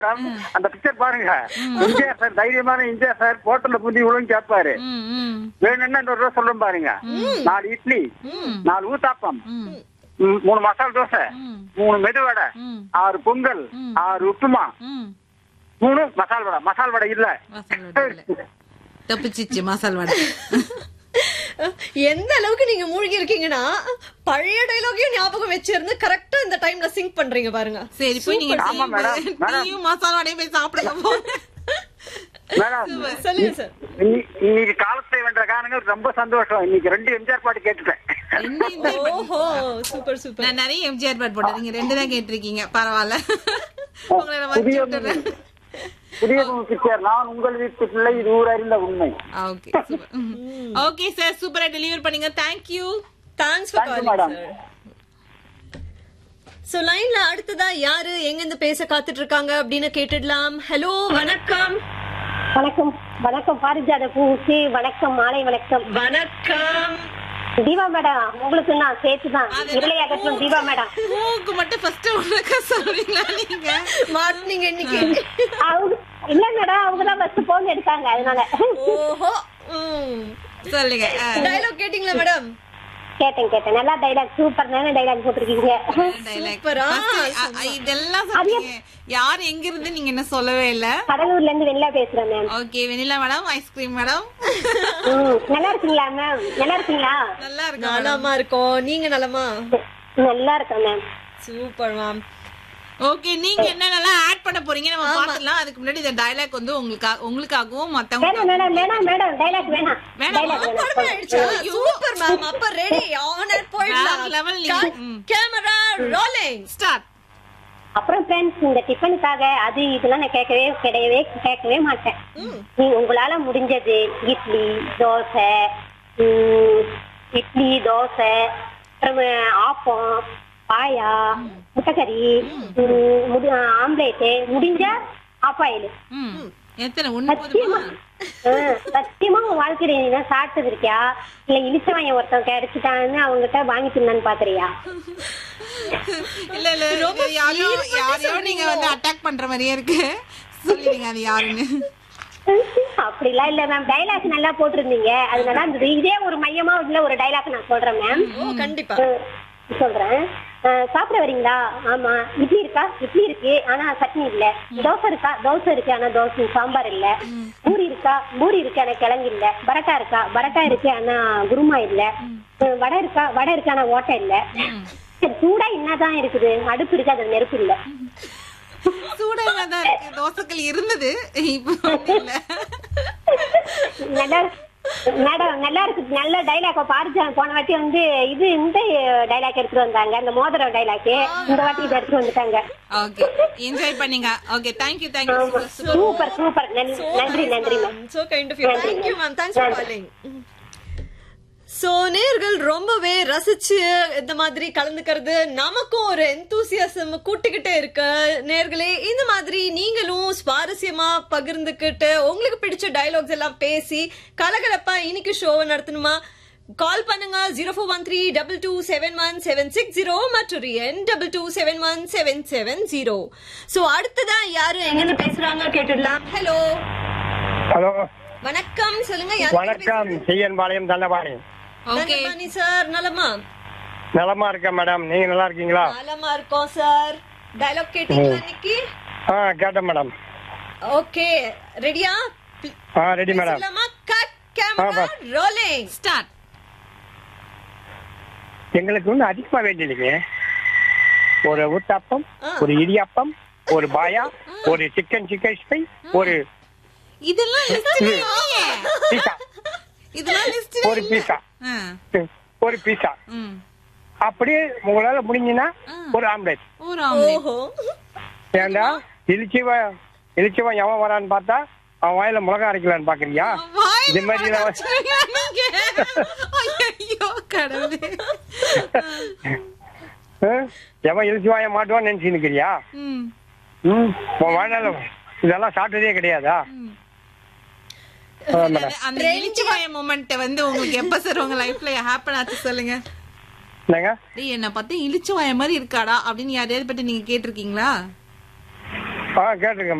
அந்த பிக்சர் பாருங்க எம்ஜிஆர் சார் தைரியமான எம்ஜிஆர் சார் ஹோட்டல்ல புந்தி இவ்வளவு கேட்பாரு ம், ம், வேணும்னா இந்த ஒரு ரூபா சொல்றேன் பாருங்க நாலு இட்லி ம், நாலு ஊத்தாப்பம் ம், ம், மூணு மசாலா தோசை ம், மூணு மெதுவடை ம், ஆறு பொங்கல் ம். ஆறு உப்புமா ம். மூணு மசால் வடை மசால் வடை இல்ல மசால் வடை இல்ல. தப்பிச்சிச்சு மசால் வடை எந்த அளவுக்கு நீங்க மூழ்கி இருக்கீங்கன்னா பழைய டைலாகையும் ஞாபகம் வச்சிருந்து கரெக்டா இந்த டைம்ல சிங்க் பண்றீங்க பாருங்க சரி போய் நீங்க ஆமா, மேடம். டீயும் மேடம். டீயும் மசால் வடையும் போய் சாப்பிடுங்க போங்க. மேடம் சொல்லுங்க சார் இன்னி- இன்னைக்கு காலத்தை வென்ற காரணங்கள் ரொம்ப சந்தோஷம் இன்னைக்கு ரெண்டு எம்ஜிஆர் பாட்டு கேட்டுட்டேன் ரெண்டு enjoy பண்ணி- ஓஹோ சூப்பர் சூப்பர் நான் நிறைய எம்ஜிஆர் பாட் போட்டேன் நீங்க ரெண்டு தான் கேட்டிருக்கீங்க பரவாயில்ல உங்களை நான் புதிய வச்சு விட்டுறேன் புதிய பிக்சர் நான் உங்கள் வீட்டு பிள்ளை இது ஊர் அறிந்த உண்மை ஓகே சூப்பர் ஓகே சார் சூப்பரா டெலிவர் பண்ணீங்க thank you thanks for Thank you, calling madam. Sir so லைன்ல அடுத்ததா யாரு எங்க இருந்து பேச காத்துட்டு இருக்காங்க அப்படின்னு கேட்டுடலாம் ஹலோ வணக்கம் வணக்கம் வணக்கம் பாரிஜாத பூச்சி வணக்கம் மாலை வணக்கம் வணக்கம் தீபா மேடம் உங்களுக்கு நான் சேர்த்துதான் இருளையாகட்டும் தீபா மேடம் மூக்கு மட்டும் ஃபர்ஸ்ட் உனக்கு சொல்றீங்களா நீங்க மாட்டினீங்க இன்னைக்கு அவங்க இல்ல மேடம் அவங்க தான் ஃபர்ஸ்ட் போன் எடுத்தாங்க அதனால ஓஹோ சொல்லுங்க ஆ. டயலாக் கேட்டிங்களா மேடம் கேட்டேன் கேட்டேன் நல்லா டைலாக் சூப்பர் தானே டைலாக் போட்டிருக்கீங்க Dialogue. சூப்பரா? First, அ- அ- இதெல்லாம் சொன்னீங்க யார் எங்க இருந்து நீங்க என்ன சொல்லவே இல்ல கடலூர்ல இருந்து வெளில பேசுறேன் ma'am okay vanilla madam ice cream madam ம், நல்லா இருக்கீங்களா மேம் நல்லா இருக்கீங்களா நல்லா இருக்கு madam. நலமா இருக்கோம் நீங்க நலமா நல்லா இருக்கேன் மேம் சூப்பர் மேம் ஓகே நீங்க என்னென்னலாம் ஆட் பண்ண போறீங்க நம்ம பாத்துலாம் அதுக்கு முன்னாடி இந்த டயலாக் வந்து உங்களுக்கு உங்களுக்காகவும் மத்தவங்க வேணாம் மேடம் வேணாம் மேடம் டைலாக் வேணாம் வேணாமா? டைலாக் வேணாம் சூப்பர் மேம் அப்ப ரெடி ஆன் அட் வேற level நீங்க. ம். கேமரா ரோலிங் ஸ்டார்ட் அப்புறம் ஃப்ரெண்ட்ஸ் இந்த டிஃபனுக்காக அது இதெல்லாம் நான் கேட்கவே கிடையவே கேட்கவே மாட்டேன் நீ உங்களால முடிஞ்சது இட்லி தோசை ம், இட்லி தோசை அப்புறம் ஆப்பம் பாயா முட்டைக்கறி ம், முடி ஆம்லேட்டு முடிஞ்சா ஆஃப் ஆயில் ம் எத்தனை ஒண்ணு சத்தியமா போதுமா ஆ, சத்தியமா உன் வாழ்க்கையில நீ தான் சாப்பிட்டது இருக்கியா இல்ல இனிச்சவாயன் ஒருத்தன் கிடைச்சிட்டான்னு அவங்ககிட்ட வாங்கி தின்னான்னு பாக்குறியா இல்ல இல்ல இது யாரையோ யாரையோ நீங்க வந்து அட்டாக் பண்ற மாதிரியே இருக்கு சொல்லிடுங்க அது யாருன்னு அப்படிலாம் இல்ல மேம் டைலாக் நல்லா போட்டிருந்தீங்க அது நல்லா இருந்தது இதே ஒரு மையமா உள்ள ஒரு டைலாக் நான் சொல்றேன் மேம் ஓ கண்டிப்பா சொல்றேன் அஹ், சாப்பிட வரீங்களா ஆமா இட்லி இருக்கா இட்லி இருக்கு ஆனா சட்னி இல்ல தோசை இருக்கா தோசை இருக்கு ஆனா தோசை சாம்பார் இல்ல பூரி இருக்கா பூரி இருக்கு ஆனா கிழங்கு இல்ல பரோட்டா இருக்கா பரோட்டா இருக்கு ஆனா குருமா இல்ல அஹ், வடை இருக்கா வடை இருக்கு ஆனா ஓட்டை இல்ல சரி, சூடா என்னதான் இருக்குது அடுப்பு இருக்கு அது நெருப்பு இல்ல சூடாக தான் இருக்கு தோசைகள் இருந்தது இப்போ வந்து இல்ல நல்லா மேடம் நல்லா இருக்கு நல்ல டைலாக் பாரிஜா போன வாட்டி வந்து இது இந்த டைலாக் எடுத்துட்டு வந்தாங்க அந்த மோதிரம் டைலாக் இந்த வாட்டி இதை எடுத்துட்டு வந்துட்டாங்க ஓகே என்ஜாய் பண்ணீங்க okay thank you thank you super super நன்றி நன்றி ma'am so kind of you thank you ma'am thanks for calling so நேர்கள் ரொம்பவே ரசிச்சு இந்த மாதிரி கலந்துக்கிறது நமக்கும் ஒரு எந்தூசியாசம் கூட்டிக்கிட்டே இருக்கு நேர்களே இந்த மாதிரி நீங்களும் சுவாரஸ்யமா பகிர்ந்துக்கிட்டு உங்களுக்கு பிடிச்ச டயலாக்ஸ் எல்லாம் பேசி கலகலப்பா இன்னைக்கு ஷோவை நடத்தணுமா கால் பண்ணுங்க zero four one three double two seven one seven six zero மற்றும் என் double two seven one seven seven zero so அடுத்ததா யாரு எங்கன்னு பேசுறாங்க கேட்டுடலாம் ஹலோ ஹலோ வணக்கம் சொல்லுங்க யாரு வணக்கம் செய்யன் பாளையம் தண்டபாணி ஓகே தண்டபாணி சார் நலமா நலமா இருக்கேன் மேடம் நீங்க நல்லா இருக்கீங்களா நலமா இருக்கோம் சார் டயலாக் கேட்டீங்களா இன்னைக்கு ஆ கேட்டேன் மேடம் ஓகே ரெடியா ஆ ரெடி மேடம் சொல்லலாமா கட் கேமரா ஆ, ரோலிங் ஸ்டார்ட் எங்களுக்கு ஒன்றும் அதிகமா வேண்டியதுங்க ஒரு ஊத்தாப்பம் ஆ. ஒரு இடியாப்பம் ஒரு பாயா ஒரு சிக்கன் சிக்கன் ஸ்பை ஒரு இதெல்லாம் லிஸ்ட் இல்லையே பீஸா இதெல்லாம் லிஸ்ட் ஒரு பீஸா ஒரு பீஸா ம் அப்படியே உங்களால முடிஞ்சுன்னா ஆ. ஒரு ஆம்லெட் ஒரு ஆம்லேட் ஓஹோ ஏண்டா இலிச்சிவா இலிச்சிவா எவன் வரான்னு பார்த்தா அவன் வாயில மிளகா அரைக்கலான்னு பாக்குறியா வாயில இது மாதிரி மிளகா நான் வச்சிருவீங்களா நீங்க? ஐயையோ, கடவுளே. ஆ? எவன் இலிச்சிவாய மாட்டுவான்னு நினைச்சு நிக்கிறியா ம், ம் உன் வாழ்நாள் இதெல்லாம் சாப்பிட்டதே கிடையாதா ம். ஆ, மேடம் அந்த இளிச்சவாய மொமெண்ட் வந்து உங்களுக்கு எப்ப சார் உங்க லைஃப்ல ஹேப்பன் ஆச்சு சொல்லுங்க என்னங்க டேய் என்ன பார்த்து இளிச்சவாய மாதிரி இருக்காடா அப்படின்னு யாரையாவது பத்தி நீங்க கேட்டிருக்கீங்களா ஆ கேட்டிருக்கேன்